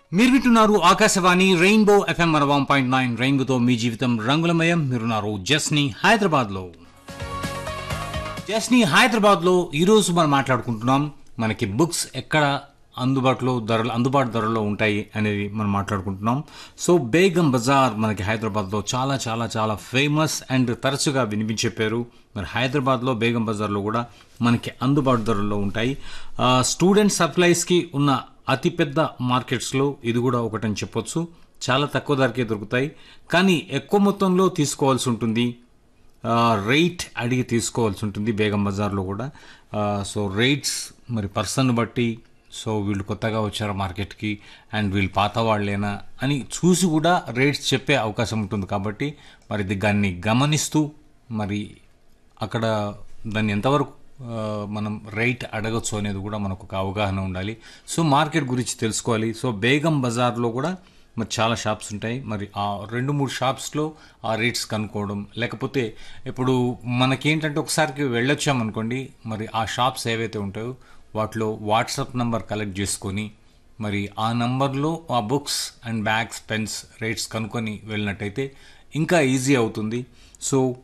మీరు వింటున్నారు Akashvani rainbow FM one point nine రెయిన్బోతో మీ జీవితం రంగులమయం మీరున్నారు జస్ని హైదరాబాద్ లో జస్ని హైదరాబాద్ లో ఈరోజు మనం మాట్లాడుకుంటున్నాం మనకి బుక్స్ ఎక్కడ అందుబాటులో ధరలు అందుబాటు ధరలో ఉంటాయి అనేది మనం మాట్లాడుకుంటున్నాం సో బేగం బజార్ మనకి హైదరాబాద్లో చాలా చాలా చాలా ఫేమస్ అండ్ తరచుగా వినిపించే పేరు మరి హైదరాబాద్లో బేగం బజార్లో కూడా మనకి అందుబాటు ధరల్లో ఉంటాయి ఆ, స్టూడెంట్ సప్లైస్కి ఉన్న అతిపెద్ద మార్కెట్స్లో ఇది కూడా ఒకటని చెప్పొచ్చు చాలా తక్కువ ధరకే దొరుకుతాయి కానీ ఎక్కువ మొత్తంలో తీసుకోవాల్సి ఉంటుంది ఆ, రేట్ అడిగి తీసుకోవాల్సి ఉంటుంది బేగం బజార్లో కూడా ఆ, సో రేట్స్ మరి పర్సన్ బట్టి సో వీళ్ళు కొత్తగా వచ్చారు మార్కెట్కి అండ్ వీళ్ళు పాత వాళ్ళేనా అని చూసి కూడా రేట్స్ చెప్పే అవకాశం ఉంటుంది కాబట్టి మరి ఇది దాన్ని గమనిస్తూ మరి అక్కడ దాన్ని ఎంతవరకు ఆ, మనం రైట్ అడగచ్చు అనేది కూడా మనకు ఒక అవగాహన ఉండాలి సో మార్కెట్ గురించి తెలుసుకోవాలి సో బేగం బజార్లో కూడా మరి చాలా షాప్స్ ఉంటాయి మరి ఆ రెండు మూడు షాప్స్లో ఆ రేట్స్ కనుక్కోవడం లేకపోతే ఇప్పుడు మనకేంటంటే ఒకసారికి వెళ్ళొచ్చామనుకోండి మరి ఆ షాప్స్ ఏవైతే ఉంటాయో వాటిలో వాట్సాప్ నంబర్ కలెక్ట్ చేసుకొని మరి ఆ నంబర్లో ఆ books and bags pens rates కనుక్కొని వెళ్ళినట్టయితే ఇంకా ఈజీ అవుతుంది సో